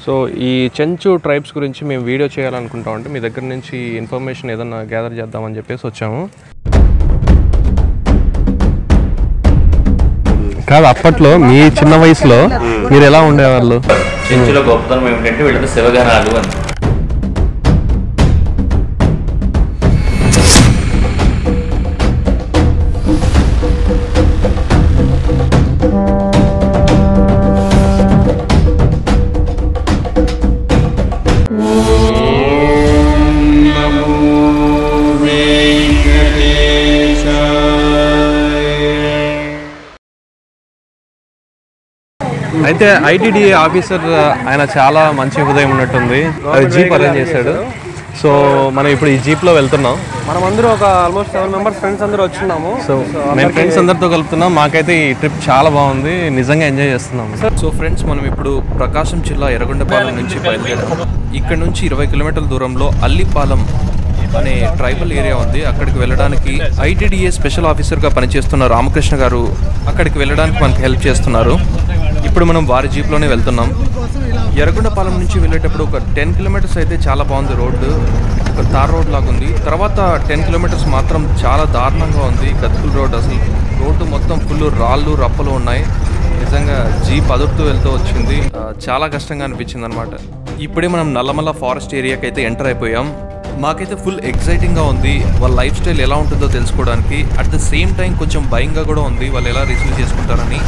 So ఈ Chenchu tribes గురించి మేము వీడియో చేయాలనుకుంటాం అంటే మీ దగ్గర నుంచి ఇన్ఫర్మేషన్ ఏదన్నా గ్యాదర్ చేద్దామని చెప్పేసి వచ్చాము కాదు అప్పట్లో మీ చిన్న వయసులో మీరు ఎలా ఉండేవాళ్ళు చెంచుల గొప్పతనం ఏమిటంటే వీళ్ళతో శివగణాలు అని అయితే ఐటీడీఏ ఆఫీసర్ ఆయన చాలా మంచి హృదయం ఉన్నట్టుంది అది జీప్ అరేంజ్ చేశాడు సో మనం ఇప్పుడు ఈ జీప్లో వెళ్తున్నాం మనం అందరూ ఒక ఆల్మోస్ట్ సెవెన్ మెంబర్స్ ఫ్రెండ్స్ అందరూ వచ్చినాము సో మేము ఫ్రెండ్స్ అందరితో కలుపుతున్నాం మాకైతే ఈ ట్రిప్ చాలా బాగుంది నిజంగా ఎంజాయ్ చేస్తున్నాం సో ఫ్రెండ్స్ మనం ఇప్పుడు ప్రకాశం జిల్లా ఎర్రగొండపాలెం నుంచి బయలుదేరాం ఇక్కడ నుంచి ఇరవై కిలోమీటర్ల దూరంలో అల్లిపాలెం అనే ట్రైబల్ ఏరియా ఉంది అక్కడికి వెళ్ళడానికి ఐటీడీఏ స్పెషల్ ఆఫీసర్గా పనిచేస్తున్న రామకృష్ణ గారు అక్కడికి వెళ్ళడానికి మనకి హెల్ప్ చేస్తున్నారు ఇప్పుడు మనం వారి జీప్లోనే వెళ్తున్నాం ఎర్రగొండపాలెం నుంచి వెళ్ళేటప్పుడు ఒక టెన్ కిలోమీటర్స్ అయితే చాలా బాగుంది రోడ్డు ఒక తార్ రోడ్ లాగా ఉంది తర్వాత టెన్ కిలోమీటర్స్ మాత్రం చాలా దారుణంగా ఉంది గతుకుల రోడ్ అసలు రోడ్డు మొత్తం ఫుల్ రాళ్ళు రప్పలు ఉన్నాయి నిజంగా జీప్ అదురుతూ వెళ్తూ వచ్చింది ఆ, చాలా కష్టంగా అనిపించింది అనమాట ఇప్పుడే మనం నల్లమల్ల ఫారెస్ట్ ఏరియాకి అయితే ఎంటర్ అయిపోయాం మాకైతే ఫుల్ ఎగ్జైటింగ్గా ఉంది వాళ్ళ లైఫ్ స్టైల్ ఎలా ఉంటుందో తెలుసుకోవడానికి అట్ ద సేమ్ టైం కొంచెం భయంగా కూడా ఉంది వాళ్ళు ఎలా రిసీవ్ చేసుకుంటారని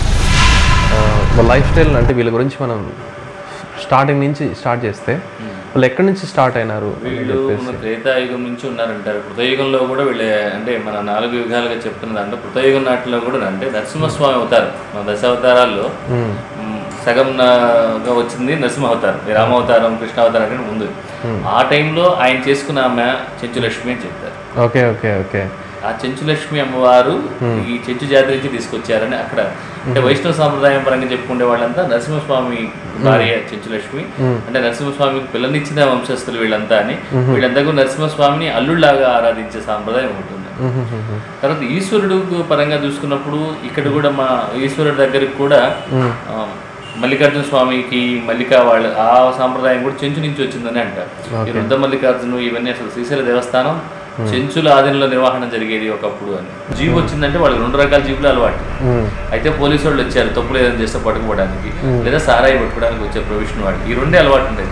వాళ్ళ లైఫ్ స్టైల్ అంటే వీళ్ళ గురించి మనం స్టార్టింగ్ నుంచి స్టార్ట్ చేస్తే వాళ్ళు ఎక్కడి నుంచి స్టార్ట్ అయినారు వీళ్ళు మన త్రేతాయుగం నుంచి ఉన్నారంటారు కృతయుగంలో కూడా వీళ్ళే అంటే మన నాలుగు యుగాలుగా చెప్తున్న దాంట్లో కృతయుగం నాటిలో కూడా అంటే నరసింహస్వామి అవతారం మన దశ అవతారాల్లో మ్, సగం నాగా వచ్చింది నరసింహ అవతారం ఈ రామావతారం కృష్ణ అవతారం అంటే ముందు ఆ టైంలో ఆయన చేసుకున్న ఆమె చెంచులక్ష్మి అని చెప్తారు ఓకే ఓకే ఓకే ఆ చెంచులక్ష్మి అమ్మవారు ఈ చెంచు జాతి నుంచి తీసుకొచ్చారని అక్కడ అంటే వైష్ణవ సాంప్రదాయం పరంగా చెప్పుకునే వాళ్ళంతా నరసింహస్వామి భార్య చెంచులక్ష్మి అంటే నరసింహస్వామికి పిల్లనిచ్చిన వంశస్థులు వీళ్ళంతా అని వీళ్ళంతా కూడా నరసింహస్వామిని అల్లుళ్లాగా ఆరాధించే సాంప్రదాయం ఉంటుంది తర్వాత ఈశ్వరుడు పరంగా చూసుకున్నప్పుడు ఇక్కడ కూడా మా ఈశ్వరుడు దగ్గరికి కూడా ఆ, మల్లికార్జున స్వామికి మల్లిక వాళ్ళ ఆ సాంప్రదాయం కూడా చెంచు నుంచి వచ్చిందని అంటారు ఈ వృద్ధ మల్లికార్జును ఇవన్నీ అసలు శ్రీశైల దేవస్థానం చెంచుల ఆధీనంలో నిర్వహణ జరిగేది ఒకప్పుడు అని జీప్ వచ్చిందంటే వాళ్ళకి రెండు రకాల జీపులు అలవాటు అయితే పోలీసు వాళ్ళు వచ్చారు తప్పులు ఏదైనా చేస్తే పట్టుకోవడానికి లేదా సారాయి పట్టుకోవడానికి వచ్చే ప్రొవిషన్ వాడికి ఈ రెండే అలవాటు ఉండేది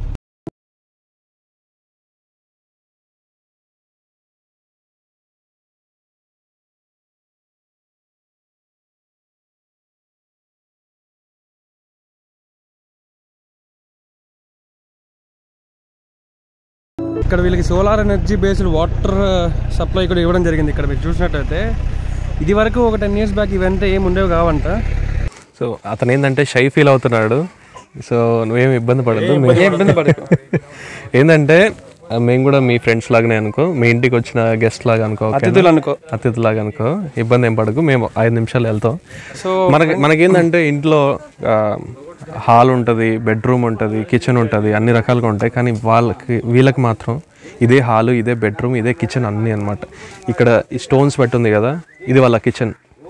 ఇక్కడ వీళ్ళకి solar energy based water supply కూడా ఇవ్వడం జరిగింది ఇక్కడ మీరు చూసినట్టయితే ఇది వరకు ఒక టెన్ ఇయర్స్ బ్యాక్ ఇవంతా ఏమి ఉండేవి కావంట సో అతను ఏంటంటే షై ఫీల్ అవుతున్నాడు సో నువ్వేం ఇబ్బంది పడద్దు ఏ ఇబ్బంది పడకు. ఏంటంటే ఆ, మేము కూడా మీ ఫ్రెండ్స్ లాగానే అనుకో మీ ఇంటికి వచ్చిన గెస్ట్ లాగా అనుకో ఓకేనా? అతిథులు అనుకో అతిథిలాగా అనుకో ఇబ్బంది ఏం పడకు మేము ఐదు నిమిషాలు వెళ్తాం సో మనకి మనకేంటంటే ఇంట్లో హాల్ ఉంటుంది బెడ్రూమ్ ఉంటుంది కిచెన్ ఉంటుంది అన్ని రకాలుగా ఉంటాయి కానీ వాళ్ళకి వీళ్ళకి మాత్రం ఇదే హాలు ఇదే బెడ్రూమ్ ఇదే కిచెన్ అన్నీ అన్నమాట ఇక్కడ ఈ స్టోన్స్ పెట్టుంది కదా ఇది వాళ్ళ కిచెన్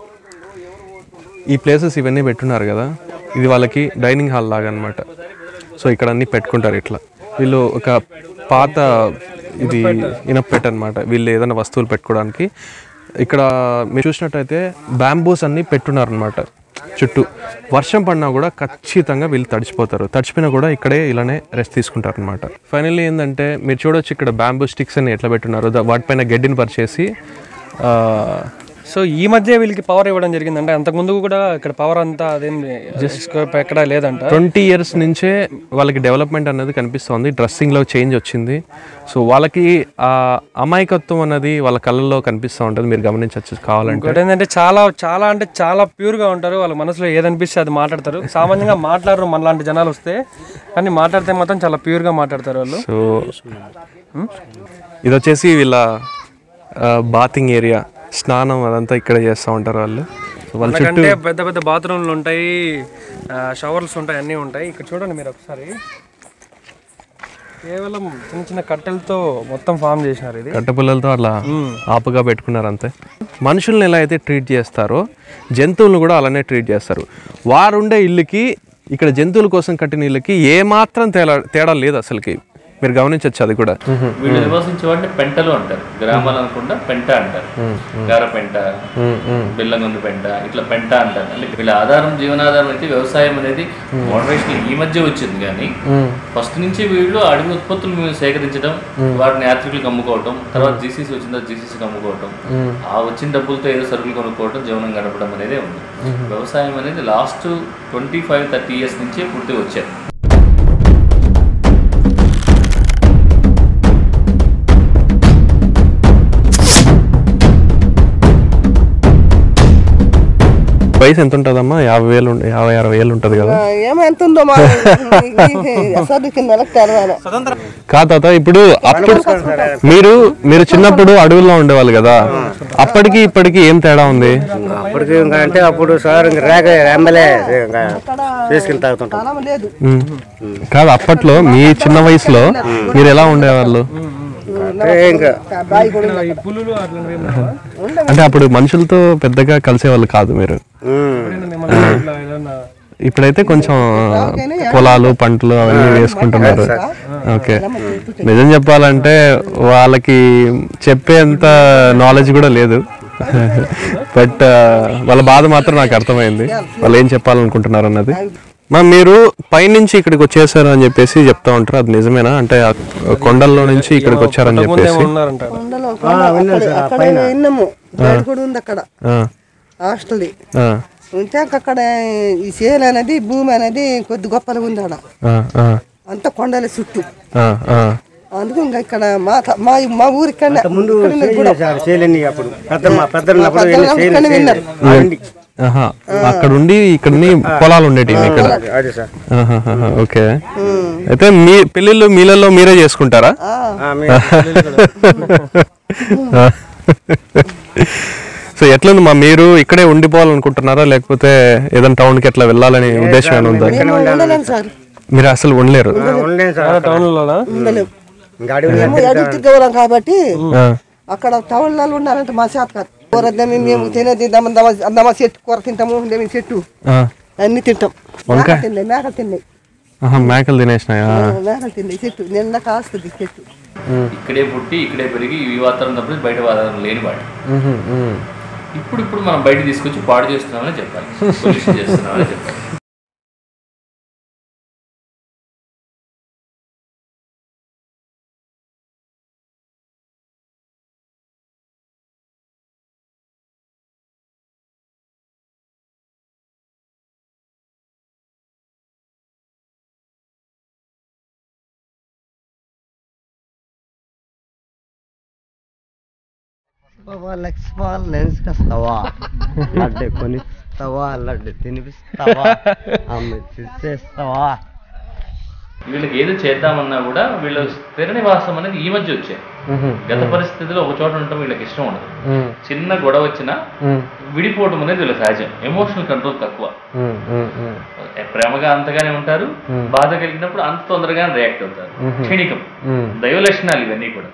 ఈ ప్లేసెస్ ఇవన్నీ పెట్టున్నారు కదా ఇది వాళ్ళకి డైనింగ్ హాల్ లాగా అనమాట సో ఇక్కడ అన్నీ పెట్టుకుంటారు ఇట్లా వీళ్ళు ఒక పాత ఇది ఇనప్పెట్ అనమాట వీళ్ళు ఏదైనా వస్తువులు పెట్టుకోవడానికి ఇక్కడ మీరు చూసినట్టయితే బ్యాంబూస్ అన్నీ పెట్టున్నారు అనమాట చుట్టూ వర్షం పడినా కూడా ఖచ్చితంగా వీళ్ళు తడిచిపోతారు తడిచిపోయినా కూడా ఇక్కడే ఇలానే రెస్ట్ తీసుకుంటారు అనమాట ఫైనల్లీ ఏంటంటే మీరు చూడొచ్చు ఇక్కడ బ్యాంబూ స్టిక్స్ అని ఎట్లా పెట్టున్నారు దా- వాటిపైన గడ్డిని పరిచేసి ఆ, సో ఈ మధ్య వీళ్ళకి పవర్ ఇవ్వడం జరిగింది అంటే అంతకుముందు కూడా ఇక్కడ పవర్ అంతా అదేం జస్ట్ ఎక్కడ లేదంట ట్వంటీ ఇయర్స్ నుంచే వాళ్ళకి డెవలప్మెంట్ అనేది కనిపిస్తుంది డ్రెస్సింగ్లో చేంజ్ వచ్చింది సో వాళ్ళకి ఆ అమాయకత్వం అన్నది వాళ్ళ కళ్ళల్లో కనిపిస్తూ ఉంటుంది మీరు గమనించవచ్చు కావాలంటే ఇంకోటి ఏంటంటే చాలా చాలా అంటే చాలా ప్యూర్ గా ఉంటారు వాళ్ళ మనసులో ఏదనిపిస్తే అది మాట్లాడతారు సామాన్యంగా మాట్లాడరు మనలాంటి జనాలు వస్తే కానీ మాట్లాడితే మాత్రం చాలా ప్యూర్ గా మాట్లాడతారు వాళ్ళు సో ఇది వచ్చేసి వీళ్ళ బాతింగ్ ఏరియా స్నానం అదంతా ఇక్కడ చేస్తూ ఉంటారు వాళ్ళు సో వాళ్ళ చుట్టూ ఎందుకంటే పెద్ద పెద్ద బాత్రూమ్లు ఉంటాయి షవర్స్ ఉంటాయి అన్నీ ఉంటాయి ఇక్కడ చూడండి మీరు ఒకసారి కేవలం చిన్న చిన్న కట్టెలతో మొత్తం ఫామ్ చేసినారు ఇది కట్టెపుల్లలతో అట్లా ఆపుగా పెట్టుకున్నారు అంతే మనుషుల్ని ఎలా అయితే ట్రీట్ చేస్తారో జంతువులను కూడా అలానే ట్రీట్ చేస్తారు వారుండే ఇల్లుకి ఇక్కడ జంతువుల కోసం కట్టిన ఇళ్ళకి ఏ మాత్రం తేడా తేడా లేదు అసలుకి మీరు గమనించవచ్చు అది కూడా వీళ్ళు నివసించే వాటిని పెంటలు అంటారు గ్రామాలు అనుకుంటా పెంట అంటారు గార పెంట బిల్లంగుంది పెంట ఇట్లా పెంట అంటారు అంటే వీళ్ళ ఆధారం జీవనాధారం అయితే వ్యవసాయం అనేది మోడరేషన్ ఈ మధ్య వచ్చింది కానీ ఫస్ట్ నుంచి వీళ్ళు అడవి ఉత్పత్తులు మేము సేకరించడం వాటిని యాత్రికులకు అమ్ముకోవటం తర్వాత జీసీసీ వచ్చిన తర్వాత జీసీసీకి అమ్ముకోవటం ఆ వచ్చిన డబ్బులతో ఏదో సరుకులు కొనుక్కోవటం జీవనం గడపడం అనేది ఉంది వ్యవసాయం అనేది last twenty five thirty years నుంచే పూర్తిగా వచ్చారు వయసు ఎంత ఉంటుందమ్మా యాభై వేలు ఉండ- యాభై అరవై వేలు ఉంటుంది కదా ఏమెంత ఉందో మా అసలు కింద తెలవాలి కాదు తాత ఇప్పుడు అప్పుడు మీరు మీరు చిన్నప్పుడు అడవుల్లో ఉండేవాళ్ళు కదా అప్పటికి ఇప్పటికి ఏం తేడా ఉంది అప్పటికి ఇంకా అంటే అప్పుడు సార్ ఇంకా రేగ ఎమ్మెల్యే ఇంకా తీసుకుని తాగుతుంటాం స్థలం లేదు ఉమ్. కాదు అప్పట్లో మీ చిన్న వయసులో మీరు ఎలా ఉండేవాళ్ళు అంటే ఇంకా బాయి కూడా ఉంది ఈ పులులు అట్లాంటివి ఏం లేవా? అంటే అప్పుడు మనుషులతో పెద్దగా కలిసేవాళ్ళు కాదు మీరు ఉమ్, ఏమన్నా ఇట్లా ఏదన్నా ఇప్పుడైతే కొంచెం పొలాలు పంటలు అవన్నీ వేసుకుంటున్నారు ఓకే నిజం చెప్పాలంటే వాళ్ళకి చెప్పేంత నాలెడ్జ్ కూడా లేదు బట్ వాళ్ళ బాధ మాత్రం నాకు అర్థమైంది వాళ్ళు ఏం చెప్పాలనుకుంటున్నారు అన్నది మా మీరు పైనుంచి ఇక్కడికి వచ్చేసారు అని చెప్పేసి చెప్తా ఉంటారు అది నిజమేనా అంటే ఆ కొండల్లో నుంచి ఇక్కడికి వచ్చారని చెప్పేసి ఉన్నారంట కొండలో కొండ అక్కడ అక్కడ విన్నాము బయట కూడా ఉంది అక్కడ ఆ, హాస్టల్ ఆ, ఉంటే అక్కడ ఈ చేలు అనేది భూమి అనేది కొద్ది గొప్పగా ఉంది ఆడ ఆ, ఆ, అంతా కొండల చుట్టూ ఆ, ఆ. అందుకు ఇంకా ఇక్కడ మా త- మా మా ఊరి ఇక్కడ ముందు చేయలేదు సార్ చేయలేని అప్పుడు పెద్ద మా పెద్ద ఉన్నప్పుడు పెద్దలు వెళ్ళి చేయలేదు, ఇక్కడనే చేయలేదు. విన్నారు. అవన్నీ. ఆహా, అక్కడ ఉండి ఇక్కడ పొలాలు ఉండేటివి ఇక్కడ అదే సార్ ఆహాహాహా, ఓకే అయితే మీ పెళ్ళిళ్ళు మీలలో మీరే చేసుకుంటారా ఆ, మీ- సో ఎట్లుంది మా మీరు ఇక్కడే ఉండిపోవాలనుకుంటున్నారా లేకపోతే ఏదైనా టౌన్కి ఎట్లా వెళ్ళాలని ఉద్దేశం ఏమైనా ఉందా మేము ఉండలేము సార్ మీరు అసలు ఉండలేరు ఆ, ఉండలేను సార్ టౌన్లోనా ఉండలేము ఇంకా అడవి మేము అడుగు తిరిగేవాళ్ళం కాబట్టి ఆ, అక్కడ టౌన్లలో ఉండాలంటే మా చేత కాదు కూర దమ్మి మేము తినేది దమ్మ దమ్మ దమ్మ చెట్టు కూర తింటాము మేము చెట్టు ఆ. అన్ని తింటాం మేకలు తిన్నాయి మేకలు తిన్నాయి ఆహా, మేకలు తినేసినాయా మేకలు తిన్నాయి చెట్టు నిన్న కాస్తుంది చెట్టు ఇక్కడే పుట్టి ఇక్కడే పెరిగి ఈ వాతావరణం తప్పితే బయట వాతావరణం లేని వాటి మ్హూ, మ్. ఇప్పుడు ఇప్పుడు మనం బయట తీసుకొచ్చి పాడు చేస్తున్నామని చెప్పాలి పొల్యూషన్ చేస్తున్నామని చెప్పాలి లక్ష్మణ్ లెన్స్కొస్తావా లడ్డు కొనిస్తావా లడ్డు తినిపిస్తావా అమ్మ చేస్తావా వీళ్ళకి ఏదో చేద్దామన్నా కూడా వీళ్ళ స్థిర నివాసం అనేది ఈ మధ్య వచ్చాయి గత పరిస్థితిలో ఒక చోట ఉండటం వీళ్ళకి ఇష్టం ఉండదు మ్, చిన్న గొడవ వచ్చినా మ్, విడిపోవడం అనేది వీళ్ళ సహజం ఎమోషనల్ కంట్రోల్ తక్కువ మ్, మ్, మ్. ప్రేమగా అంతగానే ఉంటారు బాధ కలిగినప్పుడు అంత తొందరగానే రియాక్ట్ అవుతారు క్షణికం మ్. దైవ లక్షణాలు ఇవన్నీ కూడా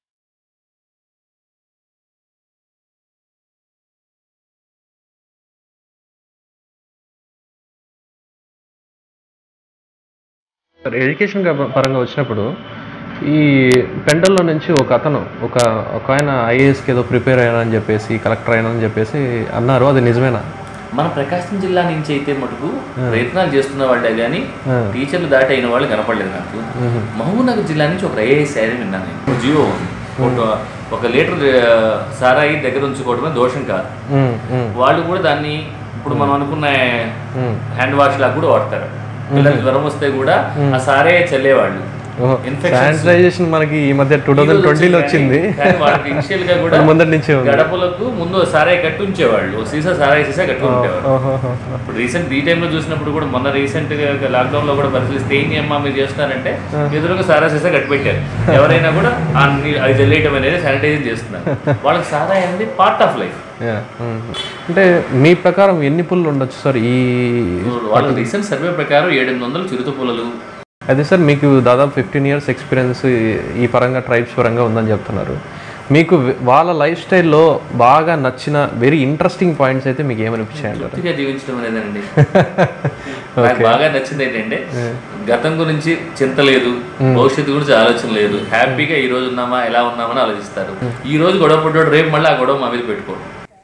సార్ ఎడ్యుకేషన్ గా- పరంగా వచ్చినప్పుడు ఈ పెండల్లో నుంచి ఒక అతను ఒక ఒక ఆయన ఐఏఎస్కి ఏదో ప్రిపేర్ అయ్యానని చెప్పేసి కలెక్టర్ అయినా చెప్పేసి అన్నారు అది నిజమేనా మన ప్రకాశం జిల్లా నుంచి అయితే మటుకు ప్రయత్నాలు చేస్తున్న వాళ్ళే కానీ టీచర్లు దాటి అయిన వాళ్ళు కనపడలేదు నాకు మహబూబ్నగర్ జిల్లా నుంచి ఒక ఐఏఎస్ అయ్యారని విన్నాను నేను జియో ఉంది ఒక- ఒక లీటర్ ఆ, సారాయి దగ్గర ఉంచుకోవడమే దోషం కాదు మ్, మ్, వాళ్ళు కూడా దాన్ని ఇప్పుడు మనం అనుకున్న హ్యాండ్ వాష్ లాగా కూడా వాడతారు పిల్లలకి జ్వరం వస్తే కూడా ఆ సారే చల్లేవాళ్ళు ఓహో, Infections. శానిటైజేషన్ మనకి ఈ మధ్య టూ థౌజండ్ ట్వంటీలో వచ్చింది కానీ వాళ్ళకి ఇనిషియల్ గా కూడా ముందటి నుంచే ఉంది గడపలకు ముందు సారాయి కట్టి ఉంచేవాళ్ళు ఓ సీసా సారాయి సీసా కట్టి ఉండేవాళ్ళు ఓహోహో. ఇప్పుడు రీసెంట్ ఈ టైంలో చూసినప్పుడు కూడా మొన్న రీసెంట్ గా లాక్డౌన్ లో కూడా పరిశీలిస్తే ఏం అమ్మా మీరు చేస్తున్నారంటే ఎదురుగా సారా సీసా కట్టి పెట్టారు ఎవరైనా కూడా ఆ నీ- అది జల్లేయటం అనేది శానిటైజింగ్ చేస్తున్నారు వాళ్ళకి సారాయి అనేది పార్ట్ ఆఫ్ లైఫ్ Yeah. మ్. అంటే మీ ప్రకారం ఎన్ని పుల్లు ఉండొచ్చు సార్ ఈ వాళ్ళ రీసెంట్ సర్వే ప్రకారం ఏడెనిమిది వందలు చిరుత పుల్లలు అదే సార్ మీకు దాదాపు ఫిఫ్టీన్ ఇయర్స్ ఎక్స్పీరియన్స్ ఈ పరంగా ట్రైబ్స్ పరంగా ఉందని చెప్తున్నారు మీకు వి- వాళ్ళ లైఫ్ స్టైల్లో బాగా నచ్చిన వెరీ ఇంట్రెస్టింగ్ పాయింట్స్ అయితే మీకు ఏమనిపించాయి అంటారు పూర్తిగా జీవించడం అనేదండి నాకు బాగా నచ్చింది ఏంటంటే గతం గురించి చింత లేదు భవిష్యత్తు గురించి ఆలోచన లేదు హ్యాపీగా ఈ రోజు ఉన్నామా ఎలా ఉన్నామని ఆలోచిస్తారు ఈ రోజు గొడవ పడ్డాడు రేపు మళ్ళీ ఆ గొడవ మా మీద పెట్టుకోడు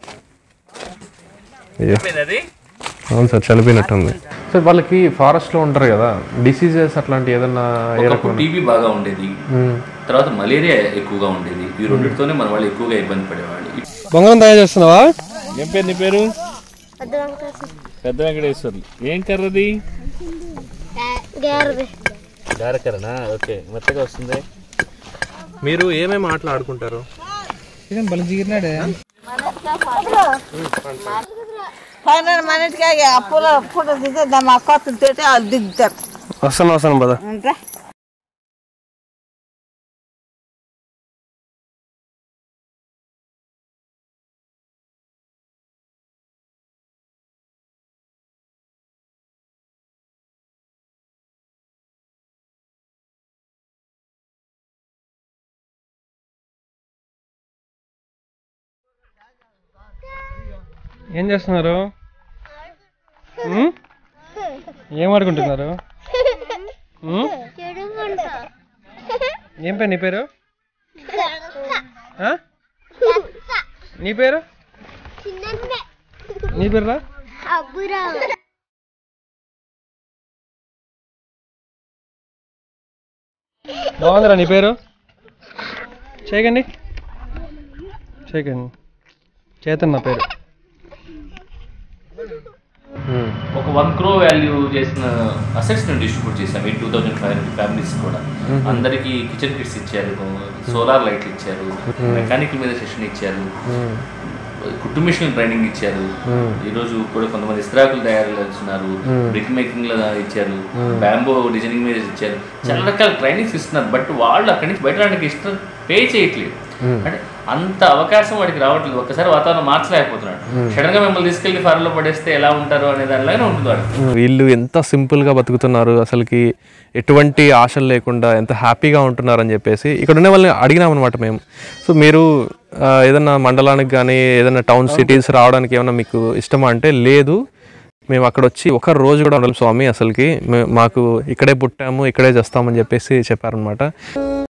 అయ్యో అది అవును సార్ చనిపోయినట్టుంది సార్ వాళ్ళకి ఫారెస్ట్లో ఉంటారు కదా డిసీజెస్ అట్లాంటి ఏదన్నా ఏ ఒకప్పుడు రకమైన టీబీ బాగా ఉండేది తర్వాత మలేరియా ఎక్కువగా ఉండేది ఈ రెండింటితోనే మన వాళ్ళు ఎక్కువగా ఇబ్బంది పడేవాళ్ళు బొంగరం తయారు చేస్తున్నావా ఏం పేరు నీ పేరు పెద్ద వెంకటేశ్వర్లు ఏం కర్రది గారకరనా ఓకే మెత్తగా వస్తుంది మీరు ఏమేమి ఆటలు ఆడుకుంటారు పన్నెండు మనటికి ఆ పూల ఫోటో తీసేద్దాం మా కొత్త తోటి వాళ్ళు దిగుతారు వస్తాను వస్తాను పద అంటే ఏం చేస్తున్నారు ఉమ్? ఏం ఆడుకుంటున్నారు ఉమ్? ఏం పేరు నీ పేరు ఆ? నీ పేరు నీ పేరురా బాగుందిరా నీ పేరు చేయకండి చేయకండి చేతన్ నా పేరు ఒక వన్ క్రో వాల్యూ చేసిన అసెట్స్ ని డిస్ట్రిబ్యూట్ చేసాం ఈ two thousand five hundred families కూడా అందరికి కిచెన్ కిట్స్ ఇచ్చారు సోలార్ లైట్లు ఇచ్చారు మెకానికల్ మీద సెషన్ ఇచ్చారు కుట్టు మిషన్ ట్రైనింగ్ ఇచ్చారు ఈ రోజు కూడా కొంతమంది ఇస్త్రాకులు తయారు చేస్తున్నారు బ్రిక్ మేకింగ్ లో ఇచ్చారు బ్యాంబో డిజైనింగ్ మీద ఇచ్చారు చాలా రకాల ట్రైనింగ్స్ ఇస్తున్నారు బట్ వాళ్ళు అక్కడి నుంచి బయటడానికి ఇష్టం పే చేయట్లేదు అంటే అంత అవకాశం వాడికి రావట్లేదు ఒక్కసారి వాతావరణం మార్చలేకపోతున్నాడు సడన్ గా మిమ్మల్ని తీసుకెళ్లి ఫారెన్ లో పడేస్తే ఎలా ఉంటారు అనే దానిలాగానే ఉంటుంది వాడు వీళ్ళు ఎంత సింపుల్గా బతుకుతున్నారు అసలుకి ఎటువంటి ఆశలు లేకుండా ఎంత హ్యాపీగా ఉంటున్నారు అని చెప్పేసి ఇక్కడ ఉన్న వాళ్ళని అడిగినాం అనమాట మేము సో మీరు ఆ, ఏదన్నా మండలానికి కానీ ఏదైనా టౌన్ సిటీస్ రావడానికి ఏమైనా మీకు ఇష్టమా అంటే లేదు మేము అక్కడ వచ్చి ఒక రోజు కూడా ఉండాలి స్వామి అసలుకి మే- మాకు ఇక్కడే పుట్టాము ఇక్కడే చేస్తామని చెప్పేసి చెప్పారనమాట